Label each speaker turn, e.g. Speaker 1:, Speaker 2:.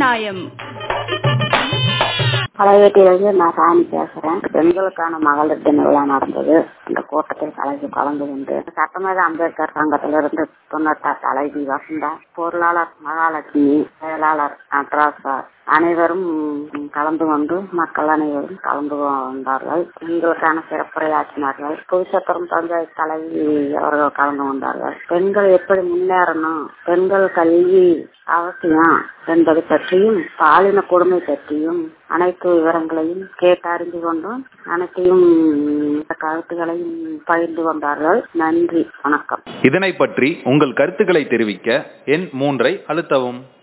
Speaker 1: நியாயம்
Speaker 2: பழையவேட்டியிலிருந்து நான் ராணி பேசுறேன் பெண்களுக்கான மகளிர் தின விழா நடந்தது அந்த கூட்டத்தில் கலந்து கலந்து கொண்டு சட்டமேத அம்பேத்கர் சங்கத்திலிருந்து தொண்ணூத்தாறு தலைவி வசந்தா பொருளாளர் மகாலட்சுமி செயலாளர் நடராசா அனைவரும் கலந்து கொண்டு மக்கள் அனைவரும் கலந்து கொண்டார்கள் பெண்களுக்கான சிறப்புரையாற்றினார்கள் புதுச்சத்திரம் பஞ்சாயத்து தலைவி அவர்கள் கலந்து கொண்டார்கள் பெண்கள் எப்படி முன்னேறணும் பெண்கள் கல்வி அவசியம் என்பது பற்றியும் பாலின கொடுமை பற்றியும் அனைத்து விவரங்களையும் கேட்டு அறிந்து கொண்டும் அனைத்தையும் கருத்துக்களையும் பகிர்ந்து கொண்டார்கள் நன்றி வணக்கம்
Speaker 3: இதனை பற்றி உங்கள் கருத்துக்களை தெரிவிக்க எண் மூன்றை அழுத்தவும்